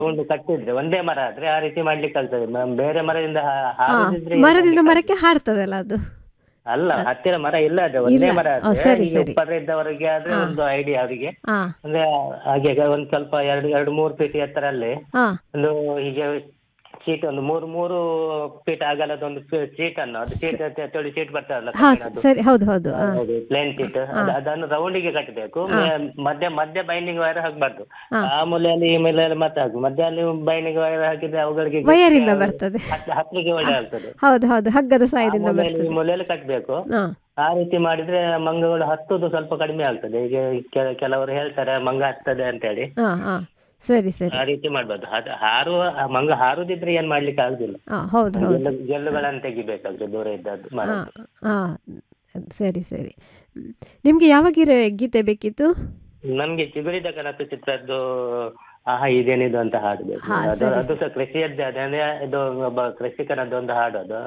ಒಂದು ಕಟ್ಟಿದ್ರೆ ಒಂದೇ ಮರ ಆದ್ರೆ ಆ ರೀತಿ ಮಾಡ್ಲಿಕ್ಕೆ ಆಗ್ತದೆ ಮ- ಬೇರೆ ಮರದಿಂದ ಹಾ- ಹಾ ಹಾರುದಿದ್ರೆ ಏನು ಮರದಿಂದ ಮಾಡ್ಲಿಕ್ಕೆ ಮರಕ್ಕೆ ಹಾರ್ತದಲ್ಲ ಅದು ಅಲ್ಲ ಹತ್ತಿರ ಮರ ಇಲ್ಲ ಅದು ಒಂದೇ ಇಲ್ಲ. ಮರ ಓ, ಆದ್ರೆ ಸರಿ, ಈಗ ಸರಿ. ಉಪ್ಪರ ಇದ್ದವರಿಗೆ ಆದ್ರೆ ಒಂದು ಐಡಿಯಾ ಅವರಿಗೆ ಹಾ ಅಂದ್ರೆ ಹಾಗೆ ಒಂದ್ ಸ್ವಲ್ಪ ಎರಡು ಎರಡು ಮೂರು ಫೀಟ್ ಎತ್ತರಲ್ಲಿ ಹಾ ಒಂದು ಹೀಗೆ ಶೀಟ್ ಒಂದು ಮೂರು ಮೂರು ಫೀಟ್ ಅಗಲದ ಒಂದು ಶೀಟ್ ಅನ್ನು ಅದು ಶೀಟ್ ತೊಳಿ ಶೀಟ್ ಬರ್ತದಲ್ಲ ಹಾ ಕಬ್ಬಿಣದ್ದು. ಸರಿ ಹೌದು ಹೌದು ಹಾ ಹೌದು ಪ್ಲೇನ್ ಶೀಟ್ ಅದನ್ನು ರೌಂಡಿಗೆ ಕಟ್ಟಬೇಕು ಮಧ್ಯ ಮಧ್ಯ ಬೈಂಡಿಂಗ್ ವೈರ್ ಹಾಕ್ಬಾರ್ದು ಆ ಮೂಲೆಯಲ್ಲಿ ಈ ಮೂಲೆಯಲ್ಲಿ ಮತ್ತೆ ಹಾಕು ಮಧ್ಯ ಅಲ್ಲಿ ಬೈಂಡಿಂಗ್ ವೈರ್ ಹಾಕಿದ್ರೆ ಅವುಗಳಿಗೆ ವಯರಿಂದ ಬರ್ತದೆ ಹತ್- ಹತ್ಲಿಕ್ಕೆ ಒಳ್ಳೆ ಆಗ್ತದೆ ಹೌದು ಹೌದು ಹಗ್ಗದ ಆ ಸಾಯದಿಂದ ಮೂಲೆಯಲ್ಲಿ ಬರ್ತದೆ ಈ ಮೂಲೆಯಲ್ಲಿ ಕಟ್ಟಬೇಕು ಹಾ ಆ ರೀತಿ ಮಾಡಿದ್ರೆ ಮಂಗಗಳು ಹತ್ತುದು ಸ್ವಲ್ಪ ಕಡಿಮೆ ಆಗ್ತದೆ ಈಗ ಕೆಲ- ಕೆಲವರು ಹೇಳ್ತಾರೆ ಮಂಗ ಹತ್ತದೆ ಅಂತ ಹೇಳಿ ಹಾ ಹಾ ಸರಿ ಸರಿ ಆ ರೀತಿ ಮಾಡ್ಬಾರ್ದು ಅದು ಹಾರುವ ಆ ಮಂಗ ಹಾರುದಿದ್ರೆ ಏನ್ ಮಾಡ್ಲಿಕ್ಕೆ ಆಗುದಿಲ್ಲ ಹಾ ಹೌದು ಹೌದು ಗೆಲ್ಲು ಗೆಲ್ಲುಗಳನ್ನು ತೆಗಿಬೇಕಾಗ್ತದೆ ದೂರ ಇದ್ದದ್ದು ಮರ ಹಾ ಹಾ ಸರಿ ಸರಿ ಹ್ಮ್. ನಿಮ್ಗೆ ಯಾವ ಗೀರೆ ಗೀತೆ ಬೇಕಿತ್ತು ನಮ್ಗೆ ಚಿಗುರಿದ ಕನಸು ಚಿತ್ರದ್ದು ಆಹಾ ಇದೇನಿದು ಅಂತ ಹಾಡು ಬೇಕು ಹಾ, ಅದು ಸರಿ, ಅದು ಸಹ ಕೃಷಿಯದ್ದೇ ಅದೇ ಅಂದ್ರೆ ಇದು ಒಬ್ಬ ಕೃಷಿಕನದ್ದು ಒಂದು ಹಾಡು ಅದು